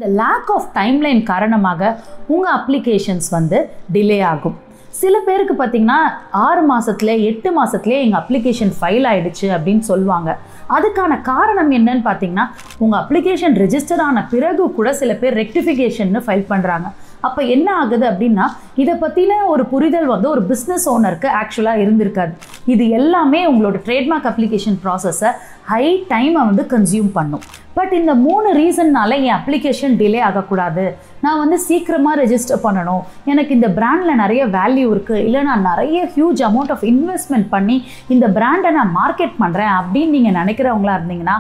இந்த lack of timeline காரணமாக உங்கள் அப்ளிகேஷன்ஸ் வந்து டிலே ஆகும் சில பேருக்கு பார்த்தீங்கன்னா ஆறு மாதத்துல எட்டு மாதத்துலேயே எங்கள் அப்ளிகேஷன் ஃபைல் ஆயிடுச்சு அப்படின்னு சொல்லுவாங்க அதுக்கான காரணம் என்னன்னு பார்த்தீங்கன்னா உங்கள் அப்ளிகேஷன் ரெஜிஸ்டர் ஆன பிறகு கூட சில பேர் ரெக்டிஃபிகேஷன்னு ஃபைல் பண்ணுறாங்க அப்போ என்ன ஆகுது அப்படின்னா இதை பற்றின ஒரு புரிதல் வந்து ஒரு பிஸ்னஸ் ஓனருக்கு ஆக்சுவலாக இருந்திருக்காது இது எல்லாமே உங்களோட ட்ரேட்மார்க் அப்ளிகேஷன் ப்ராசஸை ஹை டைமை வந்து கன்சியூம் பண்ணும் பட் இந்த மூணு ரீசன்னால என் அப்ளிகேஷன் டிலே ஆகக்கூடாது நான் வந்து சீக்கிரமாக ரெஜிஸ்டர் பண்ணணும் எனக்கு இந்த பிராண்டில் நிறைய வேல்யூ இருக்குது இல்லை நான் நிறைய ஹியூஜ் அமௌண்ட் ஆஃப் இன்வெஸ்ட்மெண்ட் பண்ணி இந்த பிராண்டை நான் மார்க்கெட் பண்ணுறேன் அப்படின்னு நீங்கள் நினைக்கிறவங்களா இருந்தீங்கன்னா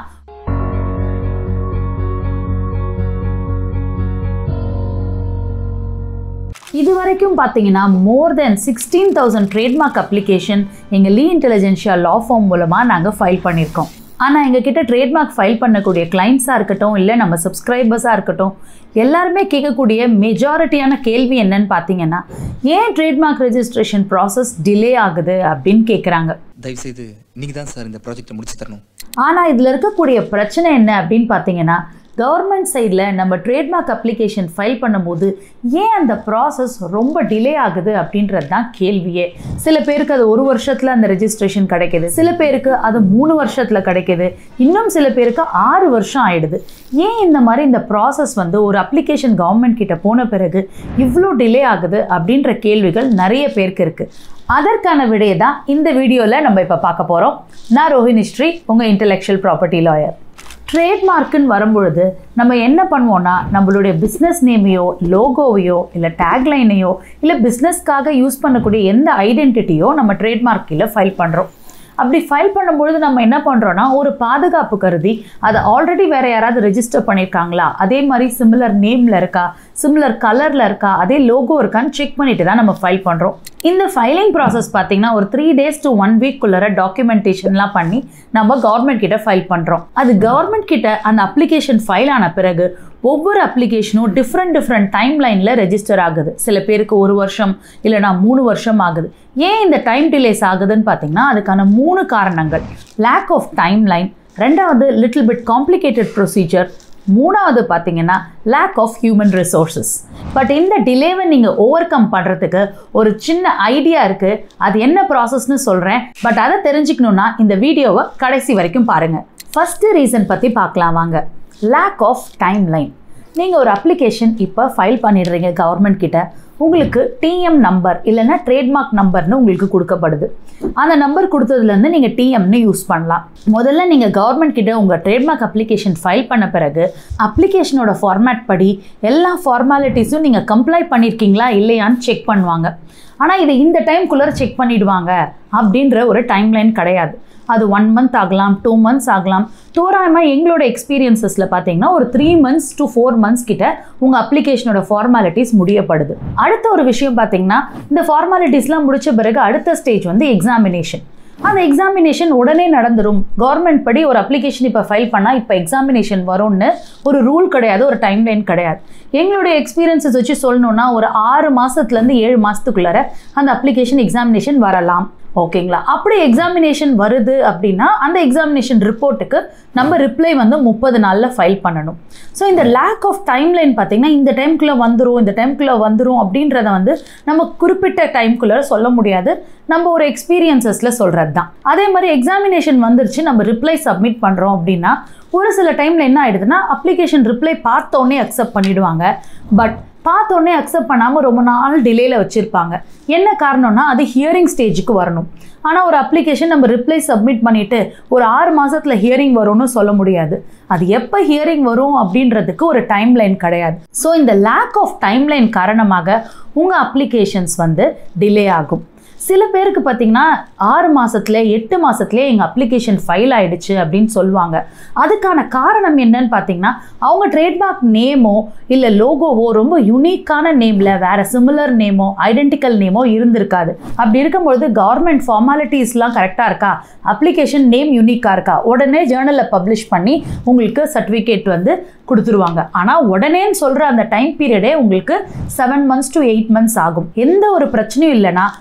இது வரைக்கும் பார்த்தீங்கன்னா more than sixteen thousand trademark application எங்கள் லீ இன்டெலிஜென்ஷியா லா ஃபார்ம் மூலமாக நாங்கள் ஃபைல் பண்ணியிருக்கோம் ஆனால் எங்ககிட்ட ட்ரேட்மார்க் ஃபைல் பண்ணக்கூடிய கிளைண்ட்ஸாக இருக்கட்டும் இல்லை நம்ம சப்ஸ்கிரைபர்ஸாக இருக்கட்டும் எல்லாருமே கேட்கக்கூடிய மெஜாரிட்டியான கேள்வி என்னன்னு பார்த்தீங்கன்னா ஏன் ட்ரேட்மார்க் ரெஜிஸ்ட்ரேஷன் ப்ராசஸ் டிலே ஆகுது அப்படின்னு கேட்குறாங்க தயவுசெய்து நீங்கள் தான் சார் இந்த ப்ராஜெக்டை முடிச்சு தரணும் ஆனால் இதில் இருக்கக்கூடிய பிரச்சனை என்ன அப்படின்னு பார்த்தீங்கன்னா கவர்மெண்ட் சைடில் நம்ம ட்ரேட்மார்க் அப்ளிகேஷன் ஃபைல் பண்ணும்போது ஏன் அந்த ப்ராசஸ் ரொம்ப டிலே ஆகுது அப்படின்றது தான் கேள்வியே சில பேருக்கு அது ஒரு வருஷத்தில் அந்த ரெஜிஸ்ட்ரேஷன் கிடைக்கிது சில பேருக்கு அது மூணு வருஷத்தில் கிடைக்கிது இன்னும் சில பேருக்கு ஆறு வருஷம் ஆயிடுது ஏன் இந்த மாதிரி இந்த ப்ராசஸ் வந்து ஒரு அப்ளிகேஷன் கவர்மெண்ட் கிட்ட போன பிறகு இவ்வளோ டிலே ஆகுது அப்படின்ற கேள்விகள் நிறைய பேருக்கு இருக்குது அதற்கான விடையை தான் இந்த வீடியோவில் நம்ம இப்போ பார்க்க போகிறோம் நான் ரோஹினி ஸ்ரீ உங்கள் இன்டெலெக்சுவல் ப்ராப்பர்ட்டி லாயர் ட்ரேட்மார்க்குன்னு வரும்பொழுது நம்ம என்ன பண்ணுவோம்னா நம்மளுடைய பிஸ்னஸ் நேமையோ லோகோவையோ இல்லை டேக்லைனையோ இல்லை பிஸ்னஸ்க்காக யூஸ் பண்ணக்கூடிய எந்த ஐடென்டிட்டியோ நம்ம ட்ரேட்மார்க் கீழே ஃபைல் பண்ணுறோம் அப்படி ஃபைல் பண்ணும்பொழுது நம்ம என்ன பண்ணுறோன்னா ஒரு பாதுகாப்பு கருதி அதை ஆல்ரெடி வேறு யாராவது ரெஜிஸ்டர் பண்ணியிருக்காங்களா அதே மாதிரி சிமிலர் நேமில் இருக்கா சிமிலர் கலரில் இருக்கா அதே லோகோ இருக்கான்னு செக் பண்ணிட்டு தான் நம்ம ஃபைல் பண்ணுறோம் இந்த ஃபைலிங் ப்ராசஸ் பார்த்தீங்கன்னா ஒரு த்ரீ டேஸ் டு ஒன் வீக்குள்ளார டாக்குமெண்டேஷன்லாம் பண்ணி நம்ம கவர்மெண்ட் கிட்ட ஃபைல் பண்ணுறோம் அது கவர்மெண்ட் கிட்ட அந்த அப்ளிகேஷன் ஃபைல் ஆன பிறகு ஒவ்வொரு அப்ளிகேஷனும் டிஃப்ரெண்ட் டிஃப்ரெண்ட் டைம் லைனில் ரெஜிஸ்டர் ஆகுது சில பேருக்கு ஒரு வருஷம் இல்லைனா மூணு வருஷம் ஆகுது ஏன் இந்த டைம் டிலேஸ் ஆகுதுன்னு பார்த்தீங்கன்னா அதுக்கான மூணு காரணங்கள் லேக் ஆஃப் டைம் லைன் ரெண்டாவது லிட்டில் பிட் காம்ப்ளிகேட்டட் ப்ரொசீஜர் மூணாவது பார்த்தீங்கன்னா lack of human resources but இந்த டிலேவை நீங்கள் ஓவர் கம் பண்ணுறதுக்கு ஒரு சின்ன ஐடியா இருக்குது அது என்ன ப்ராசஸ்னு சொல்கிறேன் பட் அதை தெரிஞ்சுக்கணுன்னா இந்த வீடியோவை கடைசி வரைக்கும் பாருங்கள் ஃபஸ்ட்டு ரீசன் பற்றி பார்க்கலாம் வாங்க லேக் ஆஃப் டைம் லைன் நீங்கள் ஒரு அப்ளிகேஷன் இப்போ ஃபைல் பண்ணிடுறீங்க கவர்மெண்ட் கிட்ட உங்களுக்கு டிஎம் நம்பர் இல்லைன்னா ட்ரேட்மார்க் நம்பர்னு உங்களுக்கு கொடுக்கப்படுது அந்த நம்பர் கொடுத்ததுலேருந்து நீங்கள் டிஎம்னு யூஸ் பண்ணலாம் முதல்ல நீங்கள் கவர்மெண்ட் கிட்ட உங்கள் ட்ரேட்மார்க் அப்ளிகேஷன் ஃபைல் பண்ண பிறகு அப்ளிகேஷனோட ஃபார்மேட் படி எல்லா ஃபார்மாலிட்டிஸும் நீங்கள் கம்ப்ளை பண்ணியிருக்கீங்களா இல்லையான்னு செக் பண்ணுவாங்க ஆனால் இதை இந்த டைம்குள்ளே செக் பண்ணிடுவாங்க அப்படின்ற ஒரு டைம்லைன் கிடையாது அது ஒன் மந்த் ஆகலாம் டூ மந்த்ஸ் ஆகலாம் தோராயமாக எங்களோட எக்ஸ்பீரியன்சஸில் பார்த்தீங்கன்னா ஒரு three months to four months கிட்ட உங்கள் அப்ளிகேஷனோட ஃபார்மாலிட்டிஸ் முடியப்படுது அடுத்த ஒரு விஷயம் பார்த்தீங்கன்னா இந்த ஃபார்மாலிட்டிஸ்லாம் முடிச்ச பிறகு அடுத்த ஸ்டேஜ் வந்து எக்ஸாமினேஷன் அந்த எக்ஸாமினேஷன் உடனே நடந்துரும் கவர்மெண்ட் படி ஒரு அப்ளிகேஷன் இப்போ ஃபைல் பண்ணால் இப்போ எக்ஸாமினேஷன் வரும்னு ஒரு ரூல் கிடையாது ஒரு டைம் லைன் கிடையாது எங்களுடைய எக்ஸ்பீரியன்ஸஸ் வச்சு சொல்லணுன்னா ஒரு ஆறு மாதத்துலேருந்து ஏழு மாதத்துக்குள்ளார அந்த அப்ளிகேஷன் எக்ஸாமினேஷன் வரலாம் ஓகேங்களா அப்படி எக்ஸாமினேஷன் வருது அப்படின்னா அந்த எக்ஸாமினேஷன் ரிப்போர்ட்டுக்கு நம்ம ரிப்ளை வந்து முப்பது நாளில் ஃபைல் பண்ணணும் ஸோ இந்த லேக் ஆஃப் டைம்லைன் பார்த்தீங்கன்னா இந்த டைம்குள்ளே வந்துடும் இந்த டைம்குள்ளே வந்துடும் அப்படின்றத வந்து நம்ம குறிப்பிட்ட டைம்குள்ளே சொல்ல முடியாது நம்ம ஒரு எக்ஸ்பீரியன்சஸில் சொல்கிறது தான் அதே மாதிரி எக்ஸாமினேஷன் வந்துருச்சு நம்ம ரிப்ளை சப்மிட் பண்ணுறோம் அப்படின்னா ஒரு சில டைமில் என்ன ஆகிடுதுன்னா அப்ளிகேஷன் ரிப்ளை பார்த்தோன்னே அக்செப்ட் பண்ணிவிடுவாங்க பட் பார்த்தோன்னே அக்செப்ட் பண்ணாமல் ரொம்ப நாள் டிலேயில் வச்சுருப்பாங்க என்ன காரணம்னா அது ஹியரிங் ஸ்டேஜுக்கு வரணும் ஆனால் ஒரு அப்ளிகேஷன் நம்ம ரிப்ளை சப்மிட் பண்ணிவிட்டு ஒரு ஆறு மாதத்தில் ஹியரிங் வரும்னு சொல்ல முடியாது அது எப்போ ஹியரிங் வரும் அப்படின்றதுக்கு ஒரு டைம் லைன் கிடையாது ஸோ இந்த லேக் ஆஃப் டைம் லைன் காரணமாக உங்கள் அப்ளிகேஷன்ஸ் வந்து டிலே ஆகும் சில பேருக்கு பார்த்தீங்கன்னா ஆறு மாதத்துல எட்டு மாதத்துலேயே எங்கள் அப்ளிகேஷன் ஃபைல் ஆயிடுச்சு அப்படின்னு சொல்லுவாங்க அதுக்கான காரணம் என்னன்னு பார்த்தீங்கன்னா அவங்க ட்ரேட்மார்க் நேமோ இல்லை லோகோவோ ரொம்ப யூனிக்கான நேமில் வேறு சிமிலர் நேமோ ஐடென்டிக்கல் நேமோ இருந்திருக்காது அப்படி இருக்கும்பொழுது கவர்மெண்ட் ஃபார்மாலிட்டிஸ்லாம் கரெக்டாக இருக்கா அப்ளிகேஷன் நேம் யூனிக்காக இருக்கா உடனே ஜேர்னலில் பப்ளிஷ் பண்ணி உங்களுக்கு சர்டிஃபிகேட் வந்து கொடுத்துருவாங்க ஆனால் உடனேன்னு சொல்கிற அந்த டைம் பீரியடே உங்களுக்கு seven months to eight months ஆகும் எந்த ஒரு பிரச்சனையும் இல்லைன்னா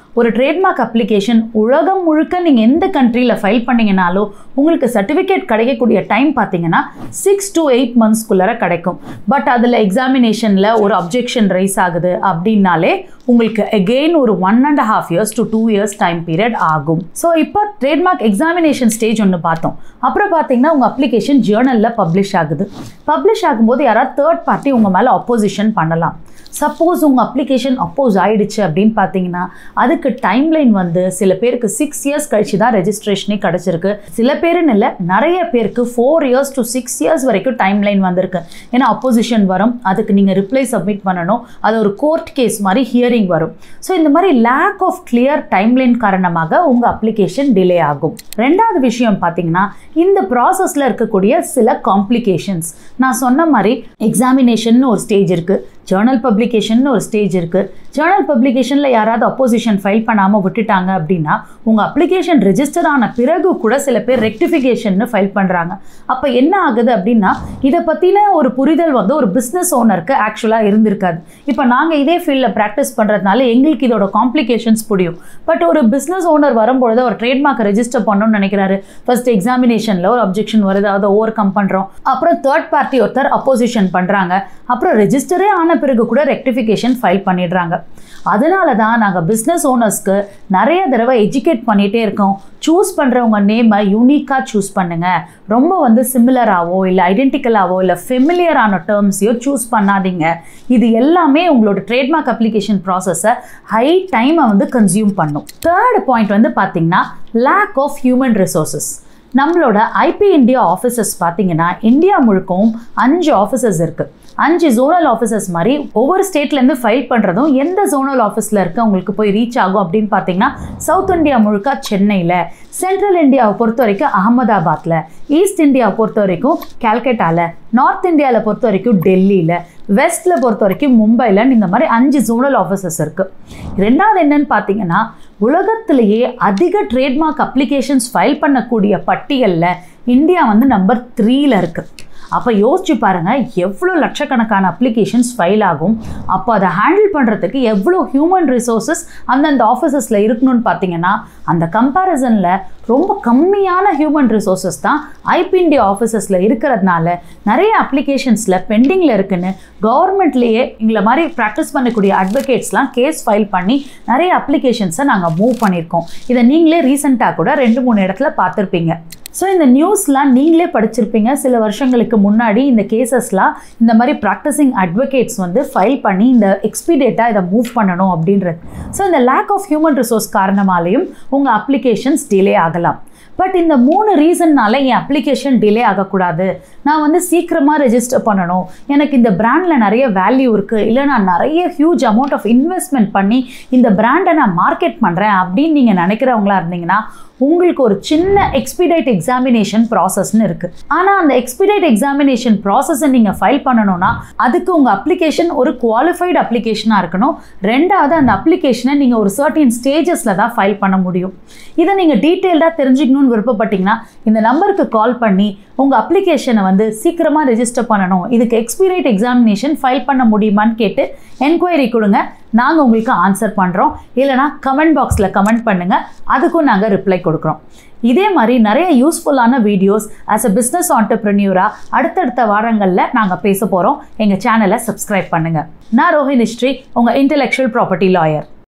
ஒரு ட்ரேட்மார்க் அப்ளிகேஷன் உலகம் முழுக்க நீங்கள் எந்த கண்ட்ரியில் ஃபைல் பண்ணீங்கனாலும் உங்களுக்கு சர்டிஃபிகேட் கிடைக்கக்கூடிய டைம் பார்த்தீங்கன்னா சிக்ஸ் to எயிட் மந்த்ஸ்க்குள்ளார கிடைக்கும் பட் அதில் எக்ஸாமினேஷனில் ஒரு அப்ஜெக்ஷன் ரைஸ் ஆகுது அப்படின்னாலே உங்களுக்கு அகெயின் ஒரு one and half years to two years time period ஆகும் ஸோ இப்போ ட்ரேட்மார்க் எக்ஸாமினேஷன் ஸ்டேஜ் ஒன்று பார்த்தோம் அப்புறம் பார்த்தீங்கன்னா உங்கள் அப்ளிகேஷன் ஜேர்னலில் பப்ளிஷ் ஆகுது பப்ளிஷ் ஆகும்போது யாராவது தேர்ட் பார்ட்டி உங்கள் மேலே அப்போசிஷன் பண்ணலாம் சப்போஸ் உங்கள் அப்ளிகேஷன் அப்போஸ் ஆயிடுச்சு அப்படின்னு பார்த்தீங்கன்னா அதுக்கு டைம்லைன் வந்து சில பேருக்கு சிக்ஸ் இயர்ஸ் கழிச்சு தான் ரெஜிஸ்ட்ரேஷனே கிடச்சிருக்கு சில பேருன்னு இல்லை நிறைய பேருக்கு four years to six years வரைக்கும் டைம்லைன் வந்திருக்கு ஏன்னா அப்போசிஷன் வரும் அதுக்கு நீங்கள் ரிப்ளை சப்மிட் பண்ணணும் அது ஒரு கோர்ட் கேஸ் மாதிரி ஹியரிங் வரும் ஸோ இந்த மாதிரி லேக் ஆஃப் கிளியர் டைம்லைன் காரணமாக உங்கள் அப்ளிகேஷன் டிலே ஆகும் ரெண்டாவது விஷயம் பார்த்தீங்கன்னா இந்த ப்ராசஸில் இருக்கக்கூடிய சில காம்ப்ளிகேஷன்ஸ் நான் சொன்ன மாதிரி எக்ஸாமினேஷன் ஒரு ஸ்டேஜ் இருக்குது ஜேர்னல் பப்ளிகேஷன் ஒரு ஸ்டேஜ் இருக்குது ஜேர்னல் பப்ளிகேஷனில் யாராவது அப்போசிஷன் ஃபைல் பண்ணாமல் விட்டுட்டாங்க அப்படின்னா உங்கள் அப்ளிகேஷன் ரெஜிஸ்டர் ஆன பிறகு கூட சில பேர் ரெக்டிஃபிகேஷன் ஃபைல் பண்ணுறாங்க அப்போ என்ன ஆகுது அப்படின்னா இதை பற்றின ஒரு புரிதல் வந்து ஒரு பிஸ்னஸ் ஓனருக்கு ஆக்சுவலாக இருந்திருக்காது இப்போ நாங்கள் இதே ஃபீல்டில் ப்ராக்டிஸ் பண்ணுறதுனால எங்களுக்கு இதோட காம்ப்ளிகேஷன்ஸ் புரியும் பட் ஒரு பிஸ்னஸ் ஓனர் வரும்பொழுது ஒரு ட்ரேட்மார்க்கை ரெஜிஸ்டர் பண்ணணும்னு நினைக்கிறாரு ஃபர்ஸ்ட் எக்ஸாமினேஷனில் ஒரு அப்ஜெக்ஷன் வருது அதை ஓவர் கம் பண்ணுறோம் அப்புறம் தேர்ட் பார்ட்டி ஒருத்தர் அப்போசிஷன் பண்ணுறாங்க அப்புறம் ரெஜிஸ்டரே ஆன பிறகு கூட ரெக்டிஃபிகேஷன் ஃபைல் பண்ணிடுறாங்க அதனால தான் நாங்கள் பிஸ்னஸ் ஓனர்ஸ்க்கு நிறைய தடவை எஜுகேட் பண்ணிகிட்டே இருக்கோம் சூஸ் பண்ணுறவங்க நேமை யூனிக்காக சூஸ் பண்ணுங்கள் ரொம்ப வந்து சிமிலராகவோ இல்லை ஐடென்டிக்கலாகவோ இல்லை ஃபெமிலியரான டேர்ம்ஸையோ சூஸ் பண்ணாதீங்க இது எல்லாமே உங்களோட ட்ரேட்மார்க் அப்ளிகேஷன் ப்ராசஸை ஹை டைமை வந்து கன்சியூம் பண்ணும் தேர்ட் பாயிண்ட் வந்து பார்த்தீங்கன்னா லேக் ஆஃப் ஹியூமன் ரிசோர்ஸஸ் நம்மளோட ஐபி இந்தியா ஆஃபீஸஸ் பார்த்தீங்கன்னா இந்தியா முழுக்கவும் அஞ்சு ஆஃபீஸஸ் இருக்குது அஞ்சு ஜோனல் ஆஃபீஸஸ் மாதிரி ஒவ்வொரு ஸ்டேட்லேருந்து ஃபைல் பண்ணுறதும் எந்த ஜோனல் ஆஃபீஸில் இருக்க உங்களுக்கு போய் ரீச் ஆகும் அப்படின்னு பார்த்தீங்கன்னா சவுத் இந்தியா முழுக்க சென்னையில் சென்ட்ரல் இந்தியாவை பொறுத்த வரைக்கும் அகமதாபாத்தில் ஈஸ்ட் இந்தியாவை பொறுத்த வரைக்கும் கல்கட்டாவில் நார்த் இந்தியாவில் பொறுத்த வரைக்கும் டெல்லியில் வெஸ்ட்டில் பொறுத்த வரைக்கும் மும்பையில் இந்த மாதிரி அஞ்சு ஜோனல் ஆஃபீஸஸ் இருக்குது ரெண்டாவது என்னன்னு பார்த்தீங்கன்னா உலகத்திலேயே அதிக ட்ரேட்மார்க் அப்ளிகேஷன்ஸ் ஃபைல் பண்ணக்கூடிய பட்டியலில் இந்தியா வந்து நம்பர் த்ரீல இருக்குது அப்போ யோசிச்சு பாருங்கள் எவ்வளோ லட்சக்கணக்கான அப்ளிகேஷன்ஸ் ஃபைல் ஆகும் அப்போ அதை ஹேண்டில் பண்ணுறதுக்கு எவ்வளோ ஹியூமன் ரிசோர்ஸஸ் அந்தந்த ஆஃபீஸஸில் இருக்கணும்னு பார்த்தீங்கன்னா அந்த கம்பேரிசனில் ரொம்ப கம்மியான ஹியூமன் ரிசோர்ஸஸ் தான் ஐபி இந்தியா ஆஃபீஸஸில் இருக்கிறதுனால நிறைய அப்ளிகேஷன்ஸில் பெண்டிங்கில் இருக்குன்னு கவர்மெண்ட்லேயே எங்களை மாதிரி ப்ராக்டிஸ் பண்ணக்கூடிய அட்வொகேட்ஸ்லாம் கேஸ் ஃபைல் பண்ணி நிறைய அப்ளிகேஷன்ஸை நாங்கள் மூவ் பண்ணியிருக்கோம் இதை நீங்களே ரீசெண்டாக கூட ரெண்டு மூணு இடத்துல பார்த்துருப்பீங்க ஸோ இந்த நியூஸ்லாம் நீங்களே படிச்சிருப்பீங்க சில வருஷங்களுக்கு முன்னாடி இந்த கேசஸ்லாம் இந்த மாதிரி ப்ராக்டிசிங் அட்வொகேட்ஸ் வந்து ஃபைல் பண்ணி இந்த எக்ஸ்பீடேட்டாக இதை மூவ் பண்ணணும் அப்படின்றது ஸோ இந்த லேக் ஆஃப் ஹியூமன் ரிசோர்ஸ் காரணமாலையும் உங்கள் அப்ளிகேஷன்ஸ் டிலே ஆகலாம் பட் இந்த மூணு ரீசன்னால என் அப்ளிகேஷன் டிலே ஆகக்கூடாது நான் வந்து சீக்கிரமாக ரெஜிஸ்டர் பண்ணணும் எனக்கு இந்த பிராண்டில் நிறைய வேல்யூ இருக்குது இல்லை நான் நிறைய ஹியூஜ் அமௌண்ட் ஆஃப் இன்வெஸ்ட்மெண்ட் பண்ணி இந்த பிராண்டை நான் மார்க்கெட் பண்ணுறேன் அப்படின்னு நீங்கள் நினைக்கிறவங்களா இருந்தீங்கன்னா உங்களுக்கு ஒரு சின்ன எக்ஸ்பிடைட் எக்ஸாமினேஷன் ப்ராசஸ்னு இருக்குது ஆனால் அந்த எக்ஸ்பிடைட் எக்ஸாமினேஷன் ப்ராசஸை நீங்கள் ஃபைல் பண்ணணும்னா அதுக்கு உங்கள் அப்ளிகேஷன் ஒரு குவாலிஃபைடு அப்ளிகேஷனாக இருக்கணும் ரெண்டாவது அந்த அப்ளிகேஷனை நீங்கள் ஒரு சர்டின் ஸ்டேஜஸில் தான் ஃபைல் பண்ண முடியும் இதை நீங்கள் டீட்டெயில்டாக தெரிஞ்சுக்கணும்னு விருப்பப்பட்டீங்கன்னா இந்த நம்பருக்கு கால் பண்ணி உங்கள் அப்ளிகேஷனை வந்து சீக்கிரமாக ரெஜிஸ்டர் பண்ணணும் இதுக்கு எக்ஸ்பீரியட் எக்ஸாமினேஷன் ஃபைல் பண்ண முடியுமான்னு கேட்டு என்கொயரி கொடுங்க நாங்கள் உங்களுக்கு ஆன்சர் பண்ணுறோம் இல்லைனா கமெண்ட் பாக்ஸில் கமெண்ட் பண்ணுங்கள் அதுக்கும் நாங்கள் ரிப்ளை கொடுக்குறோம் இதே மாதிரி நிறைய யூஸ்ஃபுல்லான வீடியோஸ் ஆஸ் அ பிஸ்னஸ் ஆண்டர்பிரினியூராக அடுத்தடுத்த வாரங்களில் நாங்கள் பேச போகிறோம் எங்கள் சேனலை சப்ஸ்கிரைப் பண்ணுங்கள் நான் ரோஹினிஸ்ட்ரி உங்கள் இன்டெலெக்சுவல் ப்ராப்பர்ட்டி லாயர்